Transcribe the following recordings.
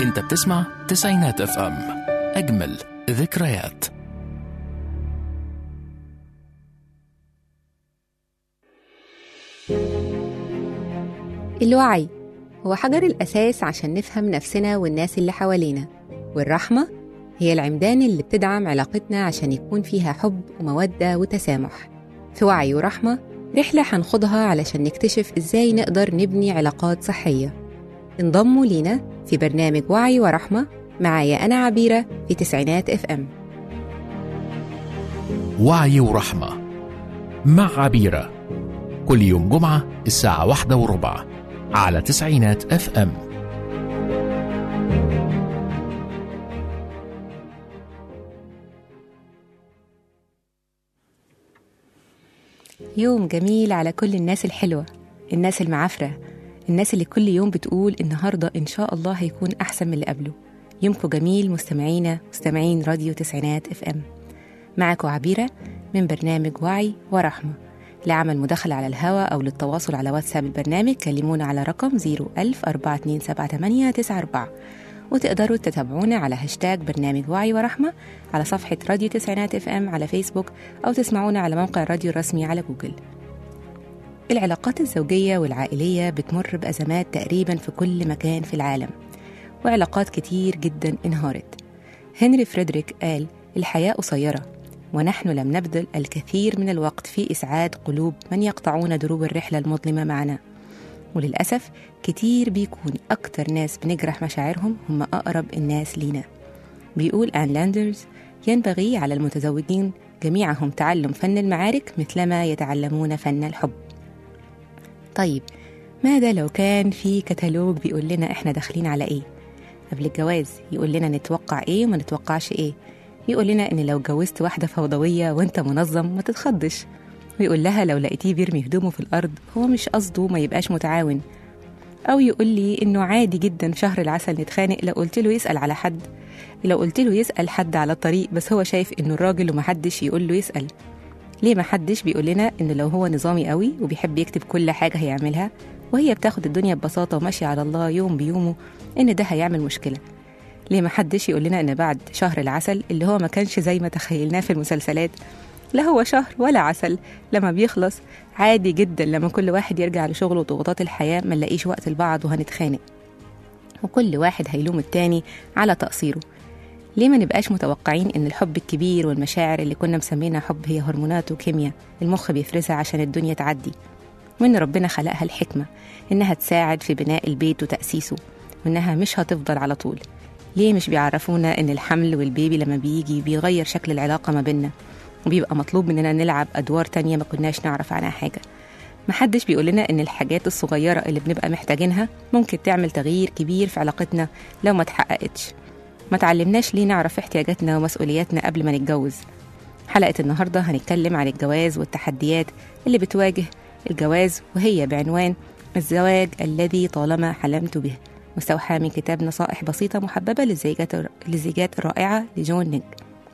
انت بتسمع تسعينات اف ام اجمل ذكريات الوعي هو حجر الأساس عشان نفهم نفسنا والناس اللي حوالينا والرحمة هي العمدان اللي بتدعم علاقتنا عشان يكون فيها حب ومودة وتسامح في وعي ورحمة رحلة هنخوضها علشان نكتشف إزاي نقدر نبني علاقات صحية انضموا لينا في برنامج وعي ورحمة معايا أنا عبيرة في تسعينات اف ام وعي ورحمة مع عبيرة كل يوم جمعة الساعة واحدة وربع على تسعينات اف ام يوم جميل على كل الناس الحلوة الناس المعافرة الناس اللي كل يوم بتقول النهاردة إن شاء الله هيكون أحسن من اللي قبله يومكم جميل مستمعينا مستمعين راديو تسعينات اف ام معكم عبيرة من برنامج وعي ورحمة لعمل مداخلة على الهواء أو للتواصل على واتساب البرنامج كلمونا على رقم 010427894 وتقدروا تتابعونا على هاشتاج برنامج وعي ورحمة على صفحة راديو تسعينات اف ام على فيسبوك أو تسمعونا على موقع الراديو الرسمي على جوجل العلاقات الزوجية والعائلية بتمر بأزمات تقريبا في كل مكان في العالم وعلاقات كتير جدا انهارت هنري فريدريك قال الحياة قصيرة ونحن لم نبذل الكثير من الوقت في إسعاد قلوب من يقطعون دروب الرحلة المظلمة معنا وللأسف كتير بيكون أكتر ناس بنجرح مشاعرهم هم أقرب الناس لينا بيقول آن لاندرز ينبغي على المتزوجين جميعهم تعلم فن المعارك مثلما يتعلمون فن الحب طيب ماذا لو كان في كتالوج بيقول لنا احنا داخلين على ايه قبل الجواز يقول لنا نتوقع ايه وما نتوقعش ايه يقول لنا ان لو اتجوزت واحده فوضويه وانت منظم ما تتخضش ويقول لها لو لقيتيه بيرمي هدومه في الارض هو مش قصده ما يبقاش متعاون او يقول لي انه عادي جدا في شهر العسل نتخانق لو قلت له يسال على حد لو قلت له يسال حد على الطريق بس هو شايف انه الراجل ومحدش يقول له يسال ليه محدش بيقول لنا ان لو هو نظامي قوي وبيحب يكتب كل حاجه هيعملها وهي بتاخد الدنيا ببساطه وماشيه على الله يوم بيومه ان ده هيعمل مشكله ليه محدش يقول لنا ان بعد شهر العسل اللي هو ما كانش زي ما تخيلناه في المسلسلات لا هو شهر ولا عسل لما بيخلص عادي جدا لما كل واحد يرجع لشغله وضغوطات الحياة ما نلاقيش وقت لبعض وهنتخانق وكل واحد هيلوم التاني على تقصيره ليه ما نبقاش متوقعين ان الحب الكبير والمشاعر اللي كنا مسمينها حب هي هرمونات وكيمياء المخ بيفرزها عشان الدنيا تعدي وان ربنا خلقها الحكمة انها تساعد في بناء البيت وتأسيسه وانها مش هتفضل على طول ليه مش بيعرفونا ان الحمل والبيبي لما بيجي بيغير شكل العلاقة ما بيننا وبيبقى مطلوب مننا نلعب أدوار تانية ما كناش نعرف عنها حاجة محدش بيقول لنا إن الحاجات الصغيرة اللي بنبقى محتاجينها ممكن تعمل تغيير كبير في علاقتنا لو ما اتحققتش ما تعلمناش ليه نعرف احتياجاتنا ومسؤولياتنا قبل ما نتجوز حلقة النهاردة هنتكلم عن الجواز والتحديات اللي بتواجه الجواز وهي بعنوان الزواج الذي طالما حلمت به مستوحى من كتاب نصائح بسيطة محببة للزيجات للزيجات الرائعة لجون نيك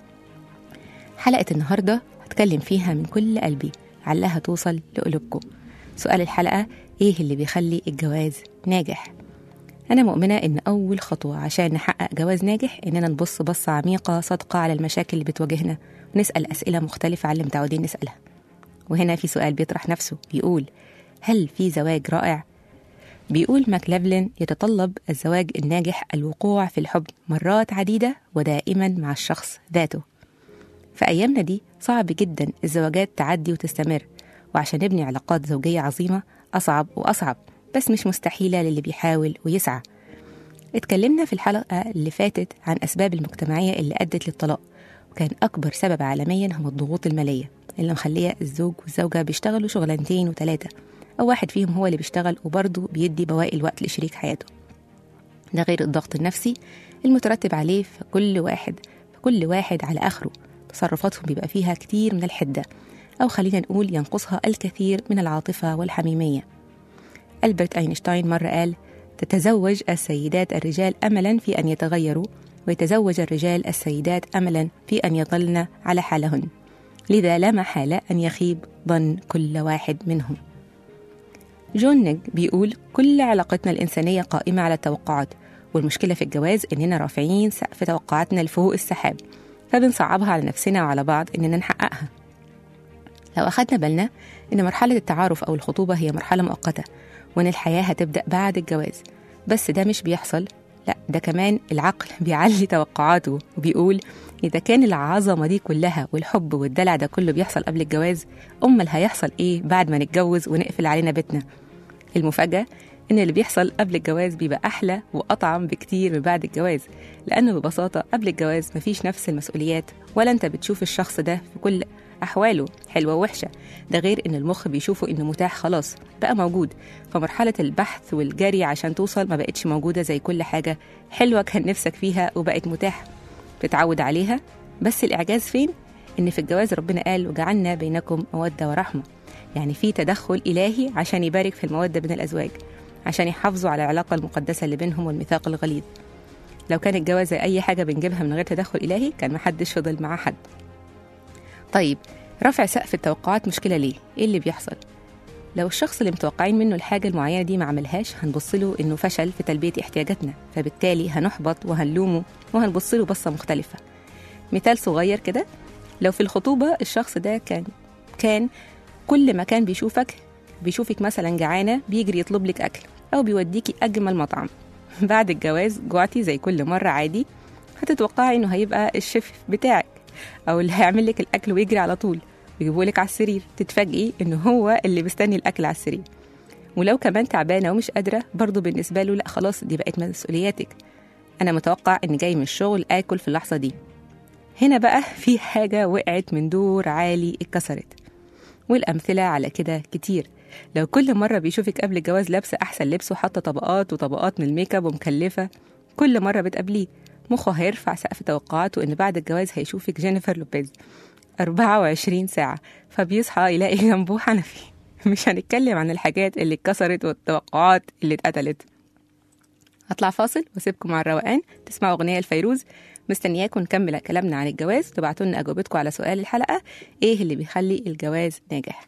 حلقة النهاردة هتكلم فيها من كل قلبي علها توصل لقلوبكم سؤال الحلقة إيه اللي بيخلي الجواز ناجح؟ أنا مؤمنة إن أول خطوة عشان نحقق جواز ناجح إننا نبص بصة عميقة صادقة على المشاكل اللي بتواجهنا ونسأل أسئلة مختلفة عن اللي متعودين نسألها وهنا في سؤال بيطرح نفسه بيقول هل في زواج رائع؟ بيقول ماكلافلين يتطلب الزواج الناجح الوقوع في الحب مرات عديدة ودائما مع الشخص ذاته في أيامنا دي صعب جدا الزواجات تعدي وتستمر وعشان نبني علاقات زوجية عظيمة أصعب وأصعب بس مش مستحيلة للي بيحاول ويسعى اتكلمنا في الحلقة اللي فاتت عن أسباب المجتمعية اللي أدت للطلاق وكان أكبر سبب عالميا هو الضغوط المالية اللي مخلية الزوج والزوجة بيشتغلوا شغلانتين وتلاتة أو واحد فيهم هو اللي بيشتغل وبرضه بيدي بواقي الوقت لشريك حياته ده غير الضغط النفسي المترتب عليه في كل واحد في كل واحد على آخره تصرفاتهم بيبقى فيها كتير من الحدة أو خلينا نقول ينقصها الكثير من العاطفة والحميمية ألبرت أينشتاين مرة قال تتزوج السيدات الرجال أملا في أن يتغيروا ويتزوج الرجال السيدات أملا في أن يظلن على حالهن لذا لا محالة أن يخيب ظن كل واحد منهم جون نيج بيقول كل علاقتنا الإنسانية قائمة على التوقعات والمشكلة في الجواز إننا رافعين سقف توقعاتنا لفوق السحاب فبنصعبها على نفسنا وعلى بعض إننا نحققها لو أخدنا بالنا إن مرحلة التعارف أو الخطوبة هي مرحلة مؤقتة وإن الحياة هتبدأ بعد الجواز بس ده مش بيحصل لا ده كمان العقل بيعلي توقعاته وبيقول إذا كان العظمة دي كلها والحب والدلع ده كله بيحصل قبل الجواز أمال هيحصل إيه بعد ما نتجوز ونقفل علينا بيتنا المفاجأة إن اللي بيحصل قبل الجواز بيبقى أحلى وأطعم بكتير من بعد الجواز لأنه ببساطة قبل الجواز مفيش نفس المسؤوليات ولا أنت بتشوف الشخص ده في كل أحواله حلوة ووحشة ده غير إن المخ بيشوفه إنه متاح خلاص بقى موجود فمرحلة البحث والجري عشان توصل ما بقتش موجودة زي كل حاجة حلوة كان نفسك فيها وبقت متاحة بتعود عليها بس الإعجاز فين؟ إن في الجواز ربنا قال وجعلنا بينكم مودة ورحمة يعني في تدخل إلهي عشان يبارك في المودة بين الأزواج عشان يحافظوا على العلاقة المقدسة اللي بينهم والميثاق الغليظ لو كان الجواز زي أي حاجة بنجيبها من غير تدخل إلهي كان محدش فضل مع حد طيب رفع سقف التوقعات مشكلة ليه؟ إيه اللي بيحصل؟ لو الشخص اللي متوقعين منه الحاجة المعينة دي ما عملهاش هنبص له إنه فشل في تلبية احتياجاتنا فبالتالي هنحبط وهنلومه وهنبص له بصة مختلفة مثال صغير كده لو في الخطوبة الشخص ده كان كان كل ما كان بيشوفك بيشوفك مثلا جعانة بيجري يطلب لك أكل أو بيوديكي أجمل مطعم بعد الجواز جوعتي زي كل مرة عادي هتتوقعي إنه هيبقى الشيف بتاعك أو اللي هيعمل لك الأكل ويجري على طول ويجيبه لك على السرير تتفاجئي إنه هو اللي مستني الأكل على السرير ولو كمان تعبانة ومش قادرة برضه بالنسبة له لا خلاص دي بقت مسؤولياتك أنا متوقع إن جاي من الشغل آكل في اللحظة دي هنا بقى في حاجة وقعت من دور عالي اتكسرت والأمثلة على كده كتير لو كل مرة بيشوفك قبل الجواز لابسة أحسن لبس وحاطة طبقات وطبقات من الميك اب ومكلفة كل مرة بتقابليه مخه هيرفع سقف توقعاته إن بعد الجواز هيشوفك جينيفر لوبيز 24 ساعة فبيصحى يلاقي جنبه حنفي مش هنتكلم عن الحاجات اللي اتكسرت والتوقعات اللي اتقتلت هطلع فاصل واسيبكم مع الروقان تسمعوا أغنية الفيروز مستنياكم نكمل كلامنا عن الجواز تبعتوا لنا أجوبتكم على سؤال الحلقة إيه اللي بيخلي الجواز ناجح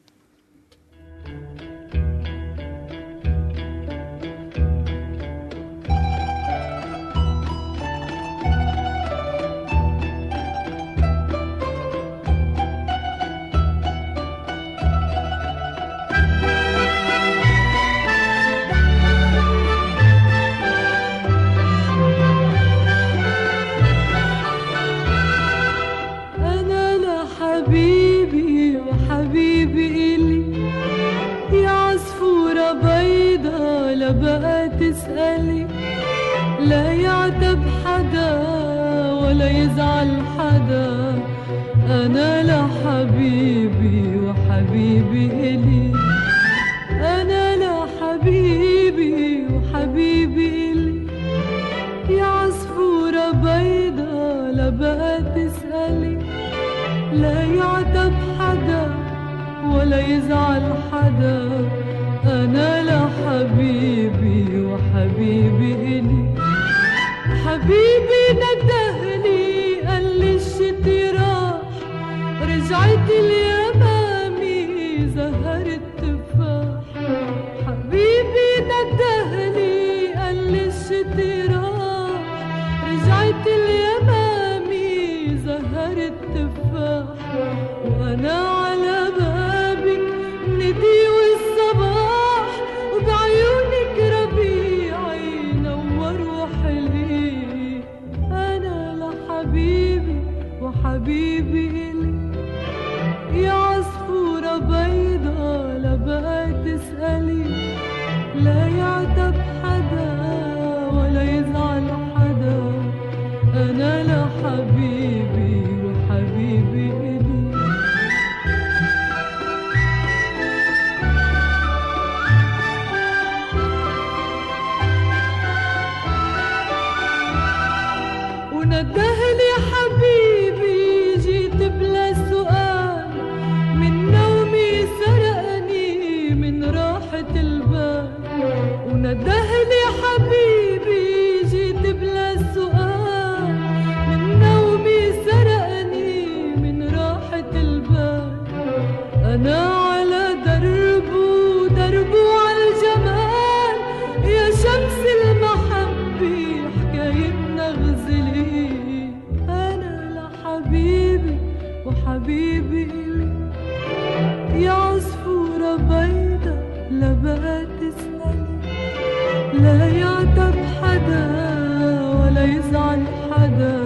أنا لحبيبي وحبيبي إلي يا عصفورة بيضة لا بقى تسألي لا يعتب حدا ولا يزعل حدا أنا لحبيبي وحبيبي إلي أنا لحبيبي وحبيبي إلي يا عصفورة بيضة لا بقى تسألي لا يعتب حدا ولا يزعل حدا أنا لحبيبي وحبيبي إلي حبيبي ندهني قال لي الشتي راح رجعت اليمامي زهر التفاح حبيبي ندهني قال لي الشتي راح رجعت اليمامي زهر التفاح وانا على بابك ندي والصباح وبعيونك ربيعي نور وحلي انا لحبيبي وحبيبي إلي يا عصفورة بيضة لا بقى تسألي لا يعتب حدا ولا يزعل حدا أنا بقى تسألي لا يعتب حدا ولا يزعل حدا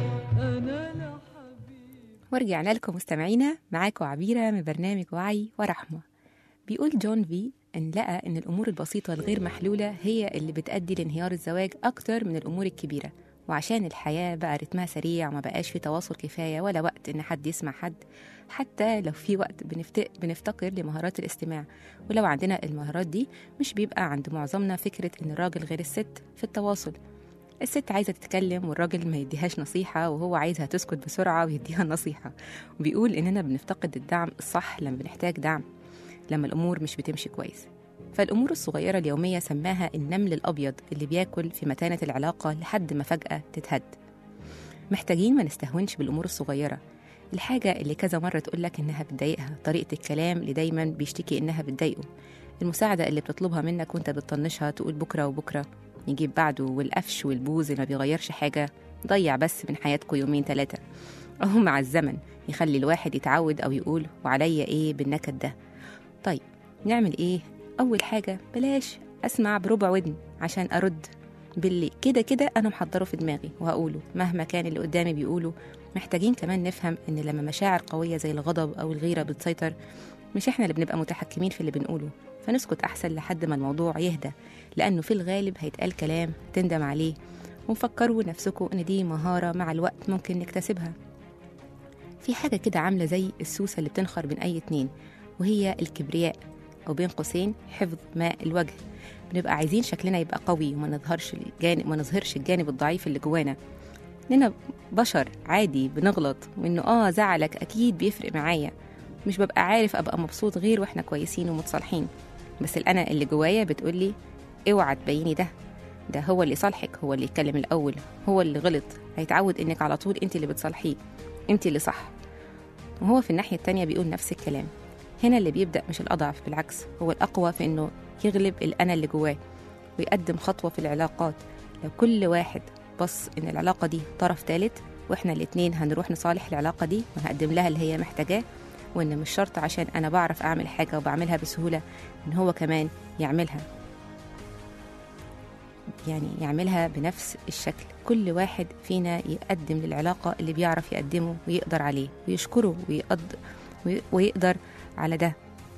أنا لحبيبي ورجعنا لكم مستمعينا معاكم عبيرة من برنامج وعي ورحمة بيقول جون في إن لقى إن الأمور البسيطة الغير محلولة هي اللي بتأدي لانهيار الزواج أكتر من الأمور الكبيرة وعشان الحياة بقى رتمها سريع وما بقاش في تواصل كفاية ولا وقت إن حد يسمع حد حتى لو في وقت بنفت... بنفتقر لمهارات الاستماع ولو عندنا المهارات دي مش بيبقى عند معظمنا فكرة إن الراجل غير الست في التواصل الست عايزة تتكلم والراجل ما يديهاش نصيحة وهو عايزها تسكت بسرعة ويديها النصيحة وبيقول إننا بنفتقد الدعم الصح لما بنحتاج دعم لما الأمور مش بتمشي كويس فالأمور الصغيرة اليومية سماها النمل الأبيض اللي بياكل في متانة العلاقة لحد ما فجأة تتهد محتاجين ما نستهونش بالأمور الصغيرة الحاجة اللي كذا مرة تقولك إنها بتضايقها طريقة الكلام اللي دايما بيشتكي إنها بتضايقه المساعدة اللي بتطلبها منك وانت بتطنشها تقول بكرة وبكرة يجيب بعده والقفش والبوز اللي ما بيغيرش حاجة ضيع بس من حياتكم يومين ثلاثة أهو مع الزمن يخلي الواحد يتعود أو يقول وعليا إيه بالنكد ده طيب نعمل إيه أول حاجة بلاش أسمع بربع ودن عشان أرد باللي كده كده أنا محضره في دماغي وهقوله مهما كان اللي قدامي بيقوله محتاجين كمان نفهم إن لما مشاعر قوية زي الغضب أو الغيرة بتسيطر مش إحنا اللي بنبقى متحكمين في اللي بنقوله فنسكت أحسن لحد ما الموضوع يهدى لأنه في الغالب هيتقال كلام تندم عليه وفكروا نفسكم إن دي مهارة مع الوقت ممكن نكتسبها في حاجة كده عاملة زي السوسة اللي بتنخر بين أي اتنين وهي الكبرياء أو بين قوسين حفظ ماء الوجه بنبقى عايزين شكلنا يبقى قوي وما نظهرش الجانب ما نظهرش الجانب الضعيف اللي جوانا إننا بشر عادي بنغلط وإنه آه زعلك أكيد بيفرق معايا مش ببقى عارف أبقى مبسوط غير وإحنا كويسين ومتصالحين بس الأنا اللي جوايا بتقولي اوعى تبيني ده ده هو اللي صالحك هو اللي يتكلم الأول هو اللي غلط هيتعود إنك على طول أنت اللي بتصالحيه أنت اللي صح وهو في الناحية التانية بيقول نفس الكلام هنا اللي بيبدأ مش الأضعف بالعكس هو الأقوى في إنه يغلب الأنا اللي جواه ويقدم خطوة في العلاقات لو كل واحد بص إن العلاقة دي طرف ثالث وإحنا الاتنين هنروح نصالح العلاقة دي وهقدم لها اللي هي محتاجاه وإن مش شرط عشان أنا بعرف أعمل حاجة وبعملها بسهولة إن هو كمان يعملها يعني يعملها بنفس الشكل كل واحد فينا يقدم للعلاقة اللي بيعرف يقدمه ويقدر عليه ويشكره ويقد ويقدر على ده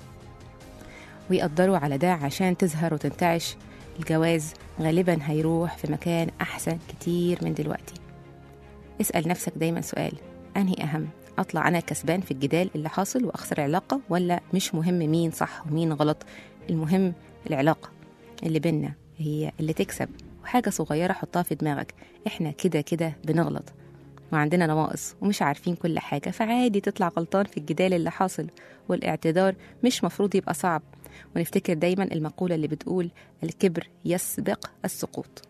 ويقدروا على ده عشان تظهر وتنتعش الجواز غالبا هيروح في مكان أحسن كتير من دلوقتي اسأل نفسك دايما سؤال أنهي أهم أطلع أنا كسبان في الجدال اللي حاصل وأخسر علاقة ولا مش مهم مين صح ومين غلط المهم العلاقة اللي بينا هي اللي تكسب وحاجة صغيرة حطها في دماغك احنا كده كده بنغلط وعندنا نواقص ومش عارفين كل حاجة فعادي تطلع غلطان في الجدال اللي حاصل والاعتذار مش مفروض يبقى صعب ونفتكر دايما المقولة اللي بتقول الكبر يسبق السقوط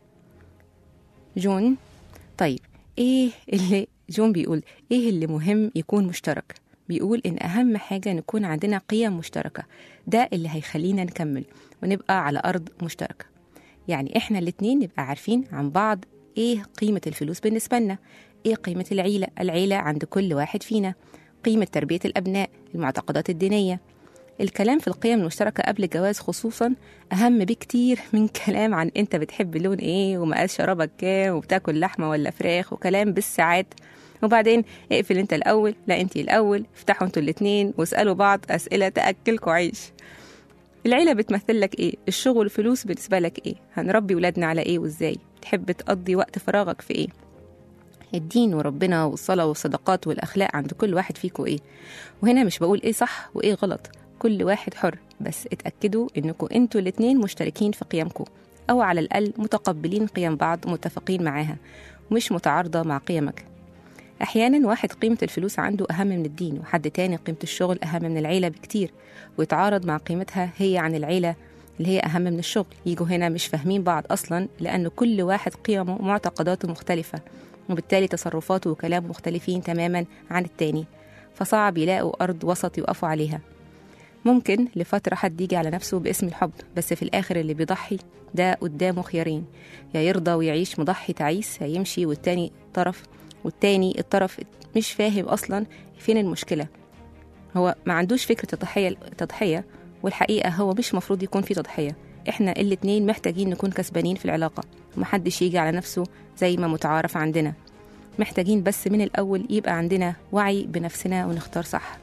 جون طيب ايه اللي جون بيقول ايه اللي مهم يكون مشترك بيقول ان اهم حاجة نكون عندنا قيم مشتركة ده اللي هيخلينا نكمل ونبقى على ارض مشتركة يعني احنا الاتنين نبقى عارفين عن بعض ايه قيمة الفلوس بالنسبة لنا ايه قيمة العيلة العيلة عند كل واحد فينا قيمة تربية الأبناء المعتقدات الدينية الكلام في القيم المشتركة قبل الجواز خصوصا أهم بكتير من كلام عن أنت بتحب لون إيه ومقاس شرابك كام وبتاكل لحمة ولا فراخ وكلام بالساعات وبعدين اقفل أنت الأول لا أنت الأول افتحوا أنتوا الاتنين واسألوا بعض أسئلة تأكلكوا عيش العيلة بتمثل لك إيه الشغل والفلوس بالنسبة لك إيه هنربي ولادنا على إيه وإزاي تحب تقضي وقت فراغك في إيه الدين وربنا والصلاة والصدقات والأخلاق عند كل واحد فيكم إيه وهنا مش بقول إيه صح وإيه غلط كل واحد حر بس اتأكدوا إنكم أنتوا الاتنين مشتركين في قيمكم أو على الأقل متقبلين قيم بعض ومتفقين معاها ومش متعارضة مع قيمك أحيانا واحد قيمة الفلوس عنده أهم من الدين وحد تاني قيمة الشغل أهم من العيلة بكتير ويتعارض مع قيمتها هي عن العيلة اللي هي أهم من الشغل يجوا هنا مش فاهمين بعض أصلا لأن كل واحد قيمه ومعتقداته مختلفة وبالتالي تصرفاته وكلامه مختلفين تماما عن التاني فصعب يلاقوا أرض وسط يقفوا عليها ممكن لفترة حد يجي على نفسه باسم الحب بس في الآخر اللي بيضحي ده قدامه خيارين يا يرضى ويعيش مضحي تعيس يا يمشي والتاني طرف والتاني الطرف مش فاهم أصلا فين المشكلة هو ما عندوش فكرة التضحية التضحية والحقيقة هو مش مفروض يكون في تضحية احنا الاتنين محتاجين نكون كسبانين في العلاقة ومحدش يجي على نفسه زي ما متعارف عندنا محتاجين بس من الأول يبقى عندنا وعي بنفسنا ونختار صح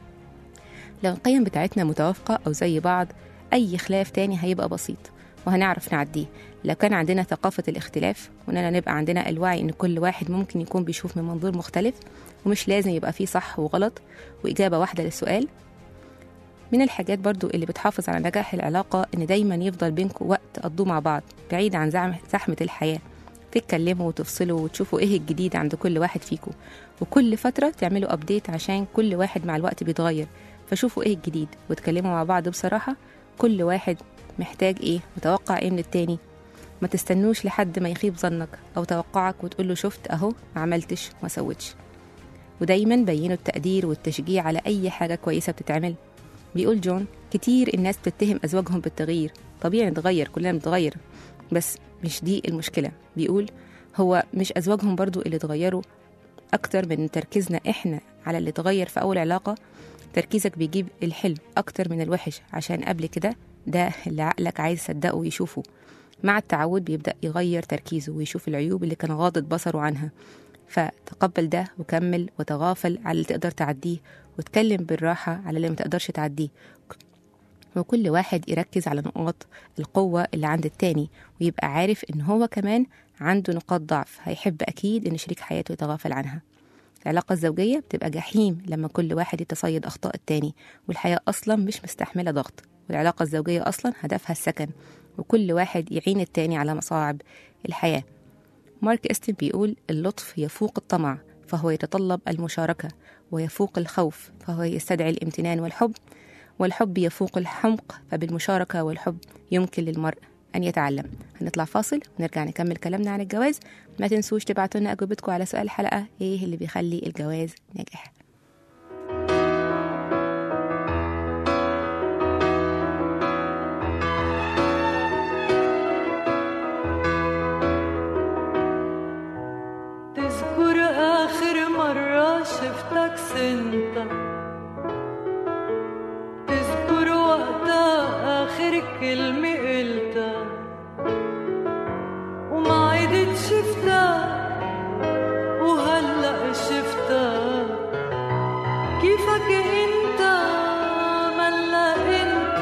لو القيم بتاعتنا متوافقة أو زي بعض أي خلاف تاني هيبقى بسيط وهنعرف نعديه لو كان عندنا ثقافة الاختلاف وإننا نبقى عندنا الوعي إن كل واحد ممكن يكون بيشوف من منظور مختلف ومش لازم يبقى فيه صح وغلط وإجابة واحدة للسؤال من الحاجات برضو اللي بتحافظ على نجاح العلاقة إن دايما يفضل بينكم وقت تقضوه مع بعض بعيد عن زعم- زحمة الحياة تتكلموا وتفصلوا وتشوفوا إيه الجديد عند كل واحد فيكم وكل فترة تعملوا أبديت عشان كل واحد مع الوقت بيتغير فشوفوا إيه الجديد وتكلموا مع بعض بصراحة كل واحد محتاج إيه متوقع إيه من التاني ما تستنوش لحد ما يخيب ظنك أو توقعك وتقوله شفت أهو ما عملتش ما سوتش ودايما بينوا التقدير والتشجيع على أي حاجة كويسة بتتعمل بيقول جون كتير الناس بتتهم أزواجهم بالتغيير طبيعي نتغير كلنا بنتغير بس مش دي المشكلة بيقول هو مش أزواجهم برضو اللي اتغيروا أكتر من تركيزنا إحنا على اللي اتغير في أول علاقة تركيزك بيجيب الحلو أكتر من الوحش عشان قبل كده ده اللي عقلك عايز يصدقه ويشوفه مع التعود بيبدأ يغير تركيزه ويشوف العيوب اللي كان غاضت بصره عنها فتقبل ده وكمل وتغافل على اللي تقدر تعديه واتكلم بالراحة على اللي ما تقدرش تعديه وكل واحد يركز على نقاط القوة اللي عند التاني ويبقى عارف إن هو كمان عنده نقاط ضعف هيحب أكيد إن شريك حياته يتغافل عنها العلاقة الزوجية بتبقى جحيم لما كل واحد يتصيد أخطاء التاني والحياة أصلا مش مستحملة ضغط والعلاقة الزوجية أصلا هدفها السكن وكل واحد يعين التاني على مصاعب الحياة مارك استن بيقول اللطف يفوق الطمع فهو يتطلب المشاركة ويفوق الخوف فهو يستدعي الامتنان والحب والحب يفوق الحمق فبالمشاركة والحب يمكن للمرء أن يتعلم هنطلع فاصل ونرجع نكمل كلامنا عن الجواز ما تنسوش تبعتوا لنا أجوبتكم على سؤال الحلقة إيه اللي بيخلي الجواز ناجح تذكر آخر مرة شفتك سنتك تذكر وقتها آخر كلمة قلتها وما عدت شفتها وهلأ شفتها كيفك انت ملا انت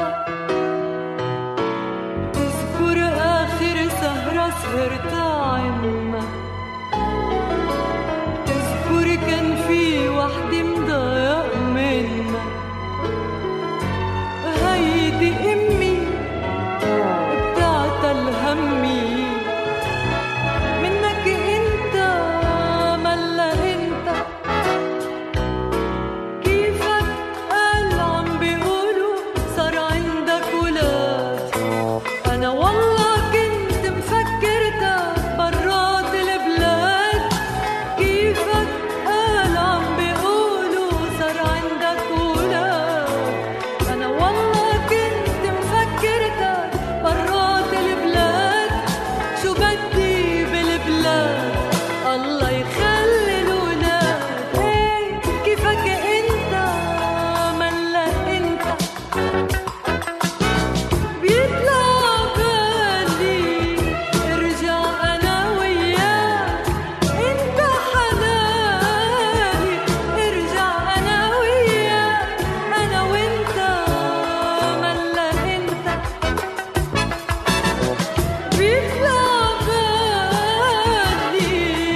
تذكر آخر سهرة سهرتها عنا تذكر كان في وحدة مضايق منك هيدي أمي بتعتل همي منك انت ملا انت كيفك قال عم بيقولوا صار عندك ولاد أنا والله كنت مفكرتك برات البلاد كيفك قال عم بيقولوا صار عندك ولاد أنا والله كنت مفكرتك برات البلاد شو بدي بالبلاد الله يخلي الولاد إيه كيفك انت ملا انت بيطلع بالي ارجع انا وياك انت حناني ارجع انا وياك انا وانت ملا انت بيطلع بالي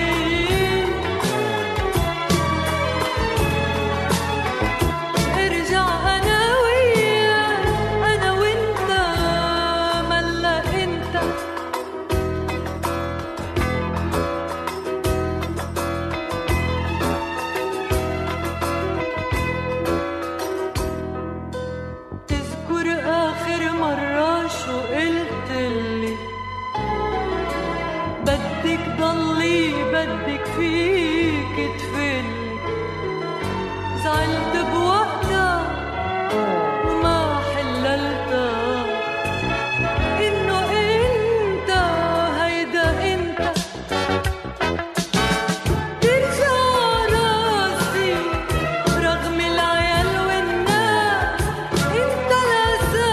ارجع انا وياك انا وانت ملا انت تذكر اخر مرة شو قلتلي بدك ضلي بدك فيك تفلي زعلت بوقتها وما حللتها انه انت هيدا انت ترجع راسي رغم العيال والناس انت لازم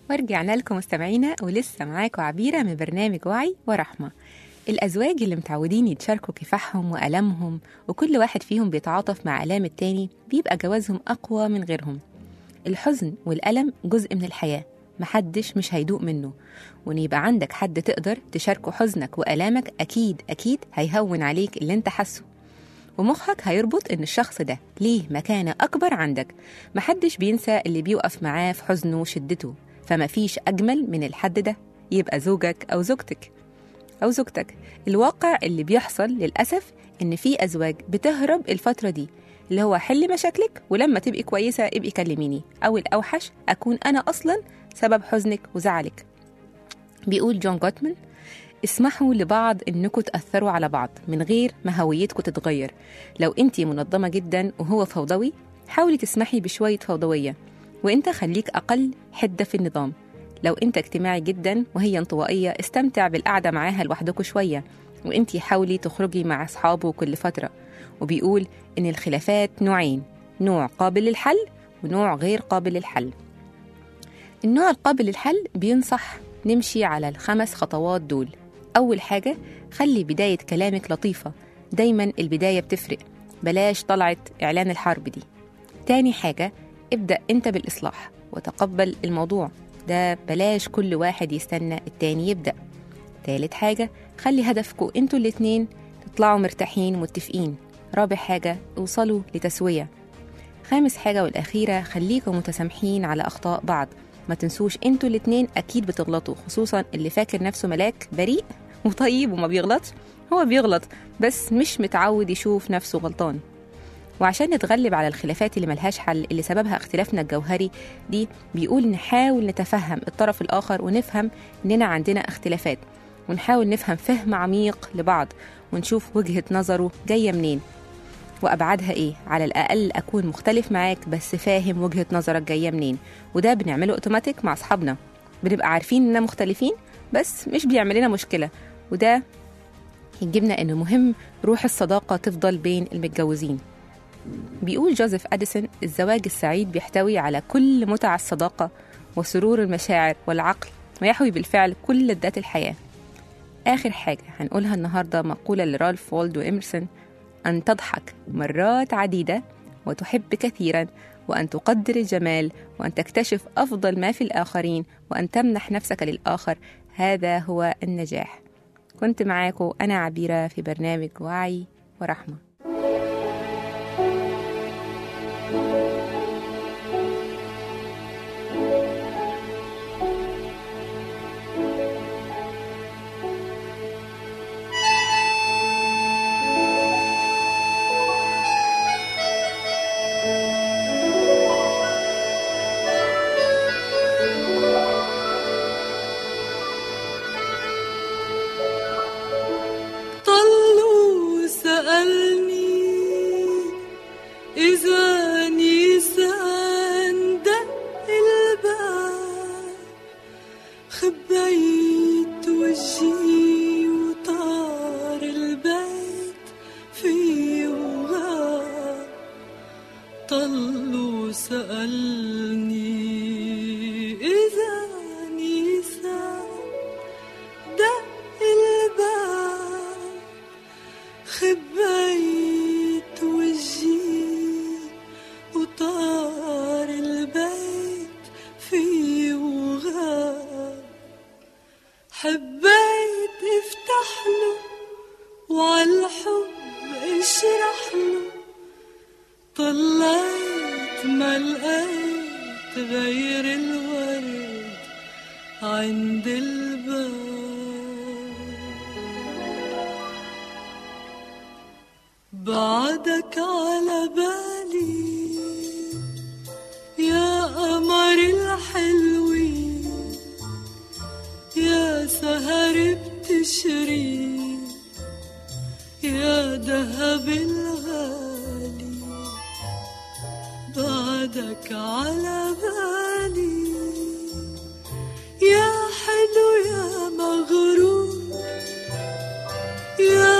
ورجعنا لكم مستمعينا ولسه معاكم عبيرة من برنامج وعي ورحمة الأزواج اللي متعودين يتشاركوا كفاحهم وألمهم وكل واحد فيهم بيتعاطف مع آلام التاني بيبقى جوازهم أقوى من غيرهم الحزن والألم جزء من الحياة محدش مش هيدوق منه وإن يبقى عندك حد تقدر تشاركه حزنك وآلامك أكيد أكيد هيهون عليك اللي انت حاسه ومخك هيربط إن الشخص ده ليه مكانة أكبر عندك محدش بينسى اللي بيوقف معاه في حزنه وشدته فما فيش أجمل من الحد ده يبقى زوجك أو زوجتك أو زوجتك الواقع اللي بيحصل للأسف إن في أزواج بتهرب الفترة دي اللي هو حل مشاكلك ولما تبقي كويسة ابقي كلميني أو الأوحش أكون أنا أصلا سبب حزنك وزعلك بيقول جون جوتمان اسمحوا لبعض انكم تأثروا على بعض من غير ما هويتكم تتغير لو انت منظمة جدا وهو فوضوي حاولي تسمحي بشوية فوضوية وانت خليك أقل حدة في النظام لو انت اجتماعي جدا وهي انطوائية استمتع بالقعدة معاها لوحدكوا شوية وانت حاولي تخرجي مع أصحابه كل فترة وبيقول إن الخلافات نوعين نوع قابل للحل ونوع غير قابل للحل النوع القابل للحل بينصح نمشي على الخمس خطوات دول أول حاجة خلي بداية كلامك لطيفة دايما البداية بتفرق بلاش طلعت إعلان الحرب دي تاني حاجة ابدأ أنت بالإصلاح وتقبل الموضوع ده بلاش كل واحد يستنى التاني يبدأ تالت حاجة خلي هدفكوا انتوا الاتنين تطلعوا مرتاحين متفقين رابع حاجة اوصلوا لتسوية خامس حاجة والأخيرة خليكم متسامحين على أخطاء بعض ما تنسوش انتوا الاتنين أكيد بتغلطوا خصوصا اللي فاكر نفسه ملاك بريء وطيب وما بيغلطش هو بيغلط بس مش متعود يشوف نفسه غلطان وعشان نتغلب على الخلافات اللي ملهاش حل اللي سببها اختلافنا الجوهري دي بيقول نحاول نتفهم الطرف الآخر ونفهم إننا عندنا اختلافات ونحاول نفهم فهم عميق لبعض ونشوف وجهة نظره جاية منين وأبعادها إيه على الأقل أكون مختلف معاك بس فاهم وجهة نظرك جاية منين وده بنعمله أوتوماتيك مع أصحابنا بنبقى عارفين إننا مختلفين بس مش بيعمل لنا مشكلة وده يجيبنا إنه مهم روح الصداقة تفضل بين المتجوزين بيقول جوزيف أديسون الزواج السعيد بيحتوي على كل متع الصداقة وسرور المشاعر والعقل ويحوي بالفعل كل لذات الحياة آخر حاجة هنقولها النهاردة مقولة لرالف والدو إمرسون أن تضحك مرات عديدة وتحب كثيرا وأن تقدر الجمال وأن تكتشف أفضل ما في الآخرين وأن تمنح نفسك للآخر هذا هو النجاح كنت معاكم أنا عبيرة في برنامج وعي ورحمة طلوا سألني إذا نيسان دق الباب خبيت وجهي وطار البيت في وغاب طلوا سألني إذا نيسان دق الباب خبيت وجهي وطار البيت في وغاب حبيت افتح له وعالحب اشرح له طلعت ما لقيت غير الورد عند الباب بعدك على بالي يا قمر الحلوين يا سهر بتشري يا دهب الغالي بعدك على بالي يا حلو يا مغرور يا